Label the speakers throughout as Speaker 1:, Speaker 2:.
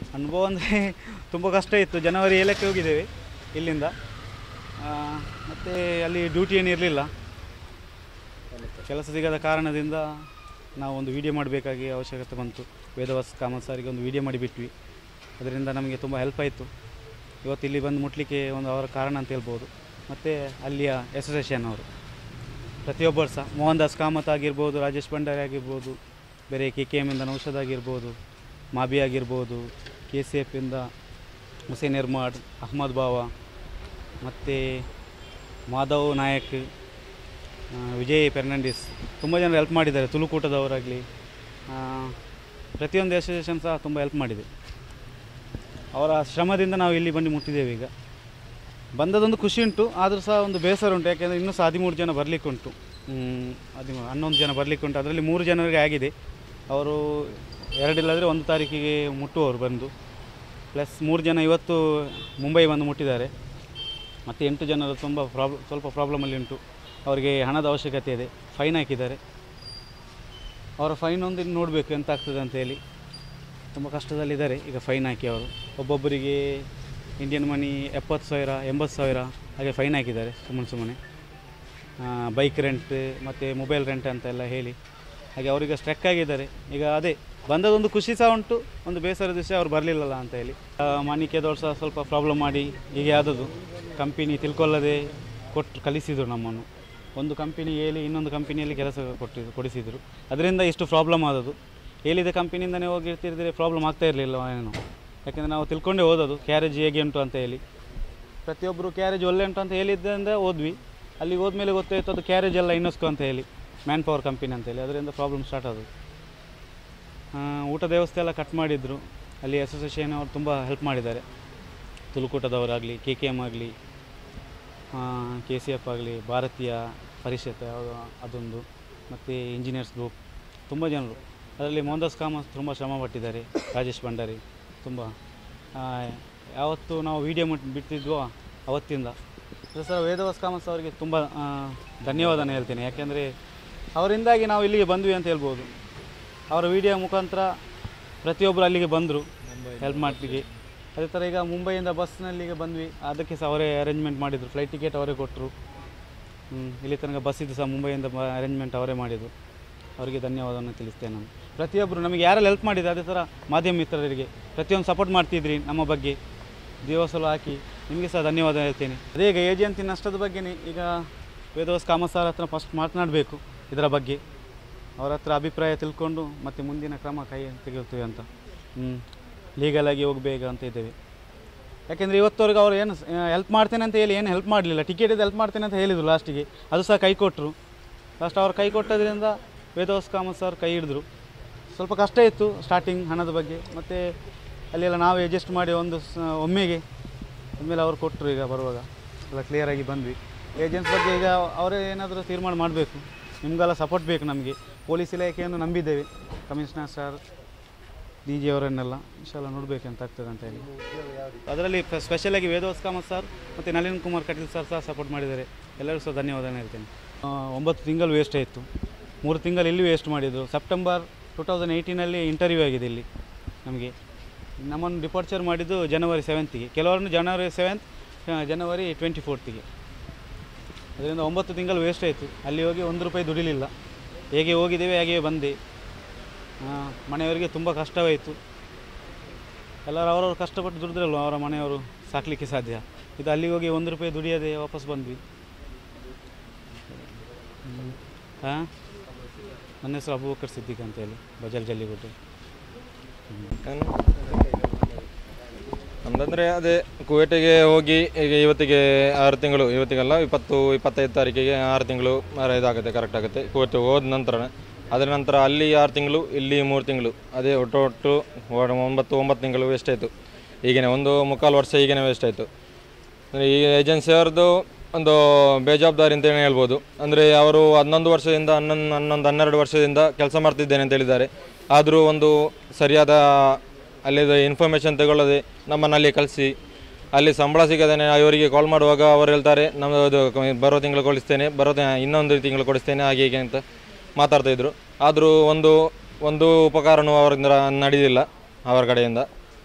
Speaker 1: ಅನುಭವ ಅಂದರೆ ತುಂಬ ಕಷ್ಟ ಇತ್ತು ಜನವರಿ ಏಳಕ್ಕೆ ಹೋಗಿದ್ದೇವೆ ಇಲ್ಲಿಂದ ಮತ್ತು ಅಲ್ಲಿ ಡ್ಯೂಟಿ ಏನು ಇರಲಿಲ್ಲ ಕೆಲಸ ಸಿಗದ ಕಾರಣದಿಂದ ನಾವು ಒಂದು ವಿಡಿಯೋ ಮಾಡಬೇಕಾಗಿ ಅವಶ್ಯಕತೆ ಬಂತು ವೇದವಾಸ್ ಕಾಮತ್ ಸಾರಿಗೆ ಒಂದು ವಿಡಿಯೋ ಮಾಡಿಬಿಟ್ವಿ ಅದರಿಂದ ನಮಗೆ ತುಂಬ ಹೆಲ್ಪ್ ಆಯಿತು ಇವತ್ತು ಇಲ್ಲಿ ಬಂದು ಮುಟ್ಲಿಕ್ಕೆ ಒಂದು ಅವರ ಕಾರಣ ಅಂತ ಹೇಳ್ಬೋದು ಮತ್ತು ಅಲ್ಲಿಯ ಅಸೋಸಿಯೇಷನ್ ಅವರು ಪ್ರತಿಯೊಬ್ಬರು ಸಹ ಮೋಹನ್ ದಾಸ್ ಕಾಮತ್ ಆಗಿರ್ಬೋದು ರಾಜೇಶ್ ಭಂಡಾರಿ ಆಗಿರ್ಬೋದು ಬೇರೆ ಕೆ ಕೆ ಎಮ್ಮಿಂದ ನೌಷದ್ ಆಗಿರ್ಬೋದು ಮಾಬಿ ಆಗಿರ್ಬೋದು ಕೆ ಸಿ ಎಫಿಂದ ಹುಸೇನ್ ಇರ್ಮಾಡ್ ಅಹ್ಮದ್ ಬಾವ ಮತ್ತು ಮಾಧವ್ ನಾಯಕ್ ಆ, ವಿಜಯ್ ಫೆರ್ನಾಂಡಿಸ್ ತುಂಬ ಜನ ಹೆಲ್ಪ್ ಮಾಡಿದ್ದಾರೆ ತುಳುಕೂಟದವರಾಗಲಿ ಪ್ರತಿಯೊಂದು ಅಸೋಸಿಯೇಷನ್ ಸಹ ತುಂಬ ಹೆಲ್ಪ್ ಮಾಡಿದೆ ಅವರ ಶ್ರಮದಿಂದ ನಾವು ಇಲ್ಲಿ ಬಂದು ಮುಟ್ಟಿದ್ದೇವೆ ಈಗ ಬಂದದೊಂದು ಖುಷಿ ಉಂಟು ಆದರೂ ಸಹ ಒಂದು ಬೇಸರ ಉಂಟು ಯಾಕೆಂದರೆ ಇನ್ನೂ ಸಹ ಹದಿಮೂರು ಜನ ಬರಲಿಕ್ಕೆ ಉಂಟು ಹದಿಮೂರು ಹನ್ನೊಂದು ಜನ ಬರಲಿಕ್ಕೆ ಉಂಟು ಅದರಲ್ಲಿ ಮೂರು ಜನರಿಗೆ ಆಗಿದೆ ಅವರು ಎರಡಿಲ್ಲಾದರೆ ಒಂದು ತಾರೀಕಿಗೆ ಮುಟ್ಟುವವರು ಬಂದು ಪ್ಲಸ್ ಮೂರು ಜನ ಇವತ್ತು ಮುಂಬೈ ಬಂದು ಮುಟ್ಟಿದ್ದಾರೆ ಮತ್ತು ಎಂಟು ಜನರು ತುಂಬ ಪ್ರಾಬ್ಲಮ್ ಸ್ವಲ್ಪ ಪ್ರಾಬ್ಲಮಲ್ಲಿ ಉಂಟು ಅವರಿಗೆ ಹಣದ ಅವಶ್ಯಕತೆ ಇದೆ ಫೈನ್ ಹಾಕಿದ್ದಾರೆ ಅವರ ಫೈನ್ ಒಂದು ಇನ್ನು ನೋಡಬೇಕು ಎಂತ ಆಗ್ತದೆ ಅಂತ ಹೇಳಿ ತುಂಬ ಕಷ್ಟದಲ್ಲಿದ್ದಾರೆ ಈಗ ಫೈನ್ ಹಾಕಿ ಅವರು ಒಬ್ಬೊಬ್ಬರಿಗೆ ಇಂಡಿಯನ್ ಮನಿ ಎಪ್ಪತ್ತು ಸಾವಿರ ಎಂಬತ್ತು ಸಾವಿರ ಹಾಗೆ ಫೈನ್ ಹಾಕಿದ್ದಾರೆ ಸುಮ್ಮನೆ ಸುಮ್ಮನೆ ಬೈಕ್ ರೆಂಟ್ ಮತ್ತು ಮೊಬೈಲ್ ರೆಂಟ್ ಅಂತೆಲ್ಲ ಹೇಳಿ ಹಾಗೆ ಅವರಿಗೆ ಸ್ಟ್ರೆಕ್ ಆಗಿದ್ದಾರೆ ಈಗ ಅದೇ ಬಂದದೊಂದು ಖುಷಿ ಸಹ ಉಂಟು ಒಂದು ಬೇಸರದ ವಿಷಯ ಅವ್ರು ಬರಲಿಲ್ಲಲ್ಲ ಅಂತ ಹೇಳಿ ಮಾಣಿಕ್ಯದವ್ರು ಸಹ ಸ್ವಲ್ಪ ಪ್ರಾಬ್ಲಮ್ ಮಾಡಿ ಹೀಗೆ ಆದದ್ದು ಕಂಪನಿ ತಿಳ್ಕೊಳ್ಳದೆ ಕೊಟ್ಟು ಕಲಿಸಿದರು ನಮ್ಮನ್ನು ಒಂದು ಕಂಪನಿ ಹೇಳಿ ಇನ್ನೊಂದು ಕಂಪನಿಯಲ್ಲಿ ಕೆಲಸ ಕೊಟ್ಟು ಕೊಡಿಸಿದರು ಅದರಿಂದ ಇಷ್ಟು ಪ್ರಾಬ್ಲಮ್ ಆದದ್ದು ಹೇಳಿದ ಕಂಪನಿಯಿಂದನೇ ಹೋಗಿರ್ತಿದ್ರೆ ಪ್ರಾಬ್ಲಮ್ ಆಗ್ತಾ ಇರಲಿಲ್ಲ ಏನು ಯಾಕೆಂದರೆ ನಾವು ತಿಳ್ಕೊಂಡೇ ಓದೋದು ಕ್ಯಾರೇಜ್ ಹೇಗೆ ಉಂಟು ಅಂತ ಹೇಳಿ ಪ್ರತಿಯೊಬ್ಬರು ಕ್ಯಾರೇಜ್ ಒಳ್ಳೆ ಉಂಟು ಅಂತ ಹೇಳಿದ್ದರಿಂದ ಹೋದ್ವಿ ಅಲ್ಲಿಗೆ ಹೋದ್ಮೇಲೆ ಗೊತ್ತಾಯ್ತು ಅದು ಕ್ಯಾರೇಜ್ ಎಲ್ಲ ಇನ್ನೊಸ್ಕು ಅಂತ ಹೇಳಿ ಮ್ಯಾನ್ ಪವರ್ ಕಂಪನಿ ಅಂತ ಹೇಳಿ ಅದರಿಂದ ಪ್ರಾಬ್ಲಮ್ ಸ್ಟಾರ್ಟ್ ಆದದ್ದು ಆ, ಊಟದ ವ್ಯವಸ್ಥೆ ಎಲ್ಲ ಕಟ್ ಮಾಡಿದರು ಅಲ್ಲಿ ಅಸೋಸಿಯೇಷನ್ ಅವರು ತುಂಬ ಹೆಲ್ಪ್ ಮಾಡಿದ್ದಾರೆ ತುಳುಕೂಟದವರಾಗಲಿ ಕೆ ಕೆ ಎಮ್ ಆಗಲಿ ಕೆ ಸಿ ಎಫ್ ಆಗಲಿ ಭಾರತೀಯ ಪರಿಷತ್ ಯಾವುದು ಅದೊಂದು ಮತ್ತು ಇಂಜಿನಿಯರ್ಸ್ ಗ್ರೂಪ್ ತುಂಬ ಜನರು ಅದರಲ್ಲಿ ಮೋಹನ್ದಾಸ್ ಕಾಮತ್ ತುಂಬ ಶ್ರಮ ಪಟ್ಟಿದ್ದಾರೆ ರಾಜೇಶ್ ಭಂಡಾರಿ ತುಂಬ ಆ, ಯಾವತ್ತು ನಾವು ವೀಡಿಯೋ ಮುಟ್ ಬಿಡ್ತಿದ್ವೋ ಅವತ್ತಿಂದ ಅದು ಸಹ ವೇದವಾಸ್ ಕಾಮತ್ ಅವರಿಗೆ ತುಂಬ ಆ, ಧನ್ಯವಾದನ ಹೇಳ್ತೇನೆ ಯಾಕೆಂದರೆ ಅವರಿಂದಾಗಿ ನಾವು ಇಲ್ಲಿಗೆ ಬಂದ್ವಿ ಅಂತ ಹೇಳ್ಬೋದು ಅವರ ವಿಡಿಯೋ ಮುಖಾಂತರ ಪ್ರತಿಯೊಬ್ಬರು ಅಲ್ಲಿಗೆ ಬಂದರು ಹೆಲ್ಪ್ ಮಾಡಲಿಕ್ಕೆ ಅದೇ ಥರ ಈಗ ಮುಂಬೈಯಿಂದ ಬಸ್ನಲ್ಲಿಗೆ ಬಂದ್ವಿ ಅದಕ್ಕೆ ಸಹ ಅವರೇ ಅರೇಂಜ್ಮೆಂಟ್ ಮಾಡಿದರು ಫ್ಲೈಟ್ ಟಿಕೆಟ್ ಅವರೇ ಕೊಟ್ಟರು ಇಲ್ಲಿ ತನಕ ಬಸ್ಸಿದ್ದು ಸಹ ಮುಂಬೈಯಿಂದ ಬ ಅರೇಂಜ್ಮೆಂಟ್ ಅವರೇ ಮಾಡಿದ್ದು ಅವರಿಗೆ ಧನ್ಯವಾದವನ್ನು ತಿಳಿಸ್ತೇನೆ ನಾನು ಪ್ರತಿಯೊಬ್ಬರು ನಮಗೆ ಯಾರೆಲ್ಲ ಹೆಲ್ಪ್ ಮಾಡಿದ್ರು ಅದೇ ಥರ ಮಾಧ್ಯಮ ಮಿತ್ರರಿಗೆ ಪ್ರತಿಯೊಂದು ಸಪೋರ್ಟ್ ಮಾಡ್ತಿದ್ರಿ ನಮ್ಮ ಬಗ್ಗೆ ದಿವಸಲು ಹಾಕಿ ನಿಮಗೆ ಸಹ ಧನ್ಯವಾದ ಹೇಳ್ತೇನೆ ಅದೇ ಈಗ ಏಜೆನ್ಸಿ ನಷ್ಟದ ಬಗ್ಗೆನೇ ಈಗ ವೇದವಾಸ್ ಕಾಮತ್ ಸರ್ ಹತ್ರ ಫಸ್ಟ್ ಮಾತನಾಡಬೇಕು ಇದರ ಬಗ್ಗೆ ಅವರ ಹತ್ರ ಅಭಿಪ್ರಾಯ ತಿಳ್ಕೊಂಡು ಮತ್ತು ಮುಂದಿನ ಕ್ರಮ ಕೈ ತೆಗೆಯುತ್ತೇವೆ ಅಂತ ಹ್ಞೂ ಲೀಗಲಾಗಿ ಹೋಗಬೇಕು ಅಂತ ಇದ್ದೇವೆ ಯಾಕೆಂದರೆ ಇವತ್ತವರೆಗೆ ಅವರು ಏನು ಹೆಲ್ಪ್ ಮಾಡ್ತೇನೆ ಅಂತ ಹೇಳಿ ಏನು ಹೆಲ್ಪ್ ಮಾಡಲಿಲ್ಲ ಟಿಕೆಟಿದ್ದು ಹೆಲ್ಪ್ ಮಾಡ್ತೇನೆ ಅಂತ ಹೇಳಿದರು ಲಾಸ್ಟಿಗೆ ಅದು ಸಹ ಕೈ ಕೊಟ್ಟರು ಲಾಸ್ಟ್ ಅವ್ರು ಕೈ ಕೊಟ್ಟದ್ರಿಂದ ವೇದವಾಸ್ ಕಾಮತ್ ಸರ್ ಕೈ ಹಿಡಿದ್ರು ಸ್ವಲ್ಪ ಕಷ್ಟ ಇತ್ತು ಸ್ಟಾರ್ಟಿಂಗ್ ಹಣದ ಬಗ್ಗೆ ಮತ್ತು ಅಲ್ಲೆಲ್ಲ ನಾವು ಅಡ್ಜಸ್ಟ್ ಮಾಡಿ ಒಂದು ಸ ಒಮ್ಮೆಗೆ ಆಮೇಲೆ ಅವ್ರು ಕೊಟ್ಟರು ಈಗ ಬರುವಾಗ ಎಲ್ಲ ಕ್ಲಿಯರಾಗಿ ಬಂದ್ವಿ ಏಜೆನ್ಸ್ ಬಗ್ಗೆ ಈಗ ಅವರೇ ಏನಾದರೂ ತೀರ್ಮಾನ ಮಾಡಬೇಕು ನಿಮಗೆಲ್ಲ ಸಪೋರ್ಟ್ ಬೇಕು ನಮಗೆ ಪೊಲೀಸ್ ಇಲಾಖೆಯನ್ನು ನಂಬಿದ್ದೇವೆ ಕಮಿಷನರ್ ಸರ್ ಡಿ ಜಿ ಅವರನ್ನೆಲ್ಲ ಇನ್ಶಾಲ್ಲ ನೋಡಬೇಕಂತ ಆಗ್ತದೆ ಅಂತ ಹೇಳಿ ಅದರಲ್ಲಿ ಸ್ಪೆಷಲಾಗಿ ವೇದವಾಸ್ ಕಾಮತ್ ಸರ್ ಮತ್ತು ನಳಿನ್ ಕುಮಾರ್ ಕಟೀಲ್ ಸರ್ ಸಹ ಸಪೋರ್ಟ್ ಮಾಡಿದ್ದಾರೆ ಎಲ್ಲರಿಗೂ ಸಹ ಧನ್ಯವಾದ ಹೇಳ್ತೇನೆ ಆ, ಒಂಬತ್ತು ತಿಂಗಳು ವೇಸ್ಟ್ ಆಯಿತು ಮೂರು ತಿಂಗಳು ಇಲ್ಲಿ ವೇಸ್ಟ್ ಮಾಡಿದರು ಸೆಪ್ಟೆಂಬರ್ ಟು ತೌಸಂಡ್ ಏಯ್ಟೀನಲ್ಲಿ ಇಂಟರ್ವ್ಯೂ ಆಗಿದೆ ಇಲ್ಲಿ ನಮಗೆ ನಮ್ಮನ್ನು ಡಿಪಾರ್ಚರ್ ಮಾಡಿದ್ದು ಜನವರಿ ಸೆವೆಂತಿಗೆ ಕೆಲವರನ್ನು ಜನವರಿ ಸೆವೆಂತ್ ಜನವರಿ ಟ್ವೆಂಟಿ ಫೋರ್ತಿಗೆ ಅದರಿಂದ ಒಂಬತ್ತು ತಿಂಗಳು ವೇಸ್ಟ್ ಆಯಿತು ಅಲ್ಲಿ ಹೋಗಿ ಒಂದು ರೂಪಾಯಿ ದುಡಿಲಿಲ್ಲ ಹೇಗೆ ಹೋಗಿದ್ದೇವೆ ಹಾಗೆ ಬಂದೆ ಆ, ಮನೆಯವರಿಗೆ ತುಂಬ ಕಷ್ಟವಾಯಿತು ಎಲ್ಲರೂ ಅವರವರು ಕಷ್ಟಪಟ್ಟು ದುಡಿದ್ರಲ್ವ ಅವರ ಮನೆಯವರು ಸಾಕಲಿಕ್ಕೆ ಸಾಧ್ಯ ಇದು ಅಲ್ಲಿಗೆ ಹೋಗಿ ಒಂದು ರೂಪಾಯಿ ದುಡಿಯದೆ ವಾಪಸ್ ಬಂದ್ವಿ ಹಾಂ ನನ್ನ ಹೆಸರು ಅಬೂಬಕರ್ ಸಿದ್ದಿಕ್ ಅಂತ ಹೇಳಿ ಬಜಾಲ್ ಜಲ್ಲಿಗುಡ್ಡೆ
Speaker 2: ನಮ್ದಂದ್ರೆ ಅದೇ ಕುವೇಟಿಗೆ ಹೋಗಿ ಈಗ ಇವತ್ತಿಗೆ ಆರು ತಿಂಗಳು ಇವತ್ತಿಗೆಲ್ಲ ಇಪ್ಪತ್ತು ಇಪ್ಪತ್ತೈದು ತಾರೀಕಿಗೆ ಆರು ತಿಂಗಳು ಆರು ಇದಾಗುತ್ತೆ ಕರೆಕ್ಟ್ ಆಗುತ್ತೆ ಕುವೇಟಿಗೆ ಹೋದ ನಂತರ ಅದರ ನಂತರ ಅಲ್ಲಿ ಆರು ತಿಂಗಳು ಇಲ್ಲಿ ಮೂರು ತಿಂಗಳು ಅದೇ ಒಟ್ಟು ಒಟ್ಟು ಒ- ಒಂಬತ್ತು ಒಂಬತ್ತು ತಿಂಗಳು ವೇಸ್ಟ್ ಆಯಿತು ಈಗೇನೆ ಒಂದು ಮುಕ್ಕಾಲು ವರ್ಷ ಈಗೇನೆ ವೇಸ್ಟ್ ಆಯಿತು ಅಂದರೆ ಈ ಏಜೆನ್ಸಿಯವ್ರದ್ದು ಒಂದು ಬೇಜವಾಬ್ದಾರಿ ಅಂತಲೇ ಹೇಳ್ಬೋದು ಅಂದರೆ ಅವರು ಹನ್ನೊಂದು ವರ್ಷದಿಂದ ಹನ್ನೊಂದು ಹನ್ನೊಂದು ಹನ್ನೆರಡು ವರ್ಷದಿಂದ ಕೆಲಸ ಮಾಡ್ತಿದ್ದೇನೆ ಅಂತ ಹೇಳಿದ್ದಾರೆ ಆದರೂ ಒಂದು ಸರಿಯಾದ ಅಲ್ಲಿದ ಇನ್ಫಾರ್ಮೇಷನ್ ತಗೊಳ್ಳದೆ ನಮ್ಮನ್ನು ಅಲ್ಲಿ ಕಳಿಸಿ ಅಲ್ಲಿ ಸಂಬಳ ಸಿಗದೇನೆ ಇವರಿಗೆ ಕಾಲ್ ಮಾಡುವಾಗ ಅವರು ಹೇಳ್ತಾರೆ ನಮ್ಮದು ಇದು ಕ- ಬರೋ ತಿಂಗಳು ಕೊಡಿಸ್ತೇನೆ ಬರೋ ತಿ- ಇನ್ನೊಂದು ತಿಂಗಳು ಕೊಡಿಸ್ತೇನೆ ಹಾಗೆ ಹೀಗೆ ಅಂತ ಮಾತಾಡ್ತಾ ಇದ್ರು ಆದರೂ ಒಂದು ಒಂದು ಉಪಕಾರನೂ ಅವರಿಂದ ನಡೆದಿಲ್ಲ ಅವರ ಕಡೆಯಿಂದ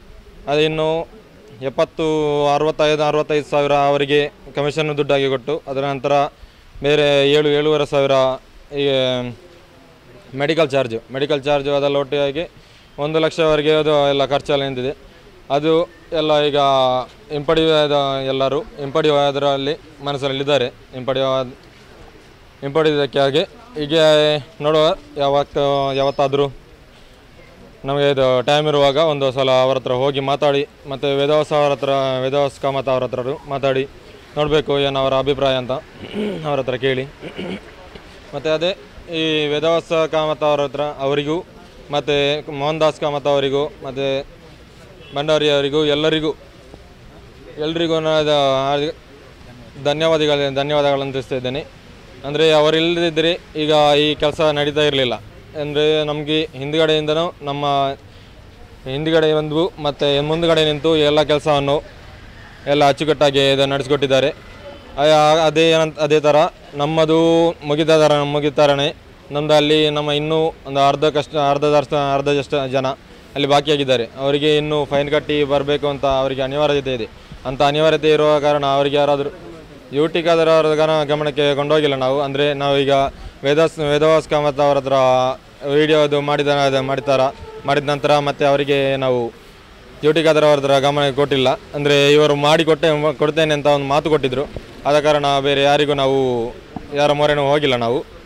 Speaker 2: ಅದು ಇನ್ನು ಎಪ್ಪತ್ತು ಅರವತ್ತೈದು ಅರವತ್ತೈದು ಸಾವಿರ ಅವರಿಗೆ ಕಮಿಷನ್ ದುಡ್ಡಾಗಿ ಕೊಟ್ಟು ಅದರ ನಂತರ ಬೇರೆ ಏಳು ಏಳುವರೆ ಸಾವಿರ ಈ ಮೆಡಿಕಲ್ ಚಾರ್ಜು ಮೆಡಿಕಲ್ ಚಾರ್ಜು ಅದೆಲ್ಲ ಒಟ್ಟಿಗೆ ಒಂದು ಲಕ್ಷವರೆಗೆ ಅದು ಎಲ್ಲ ಖರ್ಚೆಲ್ಲ ನಿಂತಿದೆ ಅದು ಎಲ್ಲ ಈಗ ಹಿಂಪಡೆಯುವ ಎಲ್ಲರೂ ಹಿಂಪಡೆಯುವ ಅದರಲ್ಲಿ ಮನಸ್ಸಲ್ಲಿದ್ದಾರೆ ಹಿಂಪಡೆಯುವ ಹಿಂಪಡೆಯೋದಕ್ಕಾಗಿ ಈಗ ನೋಡುವ ಯಾವತ್ತ ಯಾವತ್ತಾದರೂ ನಮಗೆ ಇದು ಟೈಮ್ ಇರುವಾಗ ಒಂದು ಸಲ ಅವರ ಹತ್ರ ಹೋಗಿ ಮಾತಾಡಿ ಮತ್ತು ವೇದವಾಸ ಅವರ ಹತ್ರ ವೇದವಾಸ ಕಾಮತ್ ಅವರ ಹತ್ರ ಮಾತಾಡಿ ನೋಡಬೇಕು ಏನು ಅವರ ಅಭಿಪ್ರಾಯ ಅಂತ ಅವರ ಹತ್ರ ಕೇಳಿ ಮತ್ತು ಅದೇ ಈ ವೇದವಾಸ ಕಾಮತ್ ಅವರ ಹತ್ರ ಅವರಿಗೂ ಮತ್ತು ಮೋಹನ್ ದಾಸ್ ಕಾಮತ್ ಅವರಿಗೂ ಮತ್ತು ಭಂಡಾರಿ ಅವರಿಗೂ ಎಲ್ಲರಿಗೂ ಎಲ್ರಿಗೂ ನಾನು ಹಾರ್ದಿಕ ಧನ್ಯವಾದಗಳು ಧನ್ಯವಾದಗಳನ್ನು ತಿಳಿಸ್ತಾ ಇದ್ದೇನೆ ಅಂದರೆ ಅವರಿಲ್ಲದಿದ್ದರೆ ಈಗ ಈ ಕೆಲಸ ನಡೀತಾ ಇರಲಿಲ್ಲ ಅಂದರೆ ನಮಗೆ ಹಿಂದ್ಗಡೆಯಿಂದನೂ ನಮ್ಮ ಹಿಂದ್ಗಡೆ ಬಂದು ಮತ್ತು ಮುಂದ್ಗಡೆ ನಿಂತು ಎಲ್ಲ ಕೆಲಸವನ್ನು ಎಲ್ಲ ಅಚ್ಚುಕಟ್ಟಾಗಿ ಇದು ನಡೆಸಿಕೊಟ್ಟಿದ್ದಾರೆ ಆ- ಅದೇ ಏನಂತ ಅದೇ ಥರ ನಮ್ಮದು ಮುಗಿದ ಥರ ಮುಗಿದ ಥರನೇ ನಮ್ಮದು ಅಲ್ಲಿ ನಮ್ಮ ಇನ್ನೂ ಒಂದು ಅರ್ಧ ಕಷ್ಟ ಅರ್ಧದಷ್ಟು ಅರ್ಧದಷ್ಟು ಜನ ಅಲ್ಲಿ ಬಾಕಿಯಾಗಿದ್ದಾರೆ ಅವರಿಗೆ ಇನ್ನೂ ಫೈನ್ ಕಟ್ಟಿ ಬರಬೇಕು ಅಂತ ಅವರಿಗೆ ಅನಿವಾರ್ಯತೆ ಇದೆ ಅಂಥ ಅನಿವಾರ್ಯತೆ ಇರುವ ಕಾರಣ ಅವರಿಗೆ ಯಾರಾದರೂ ಯೂಟಿಗಾದರೂ ಅವರ ಗನ ಗಮನಕ್ಕೆ ಕೊಂಡೋಗಿಲ್ಲ ನಾವು ಅಂದರೆ ನಾವೀಗ ವೇದಾಸ್ ವೇದವಾಸ್ ಕಾಮತ್ ಅವರ ಹತ್ರ ವಿಡಿಯೋದು ಮಾಡಿದ ಅದು ಮಾಡಿದಾರ ಮಾಡಿದ ನಂತರ ಮತ್ತೆ ಅವರಿಗೆ ನಾವು ಡ್ಯೂಟಿಗಾದರೂ ಅವ್ರ ಹತ್ರ ಗಮನ ಕೊಟ್ಟಿಲ್ಲ ಅಂದರೆ ಇವರು ಮಾಡಿ ಕೊಟ್ಟೆ ಕೊಡ್ತೇನೆ ಅಂತ ಒಂದು ಮಾತು ಕೊಟ್ಟಿದ್ದರು ಆದ ಕಾರಣ ಬೇರೆ ಯಾರಿಗೂ ನಾವು ಯಾರ ಮೊರೆನೂ ಹೋಗಿಲ್ಲ ನಾವು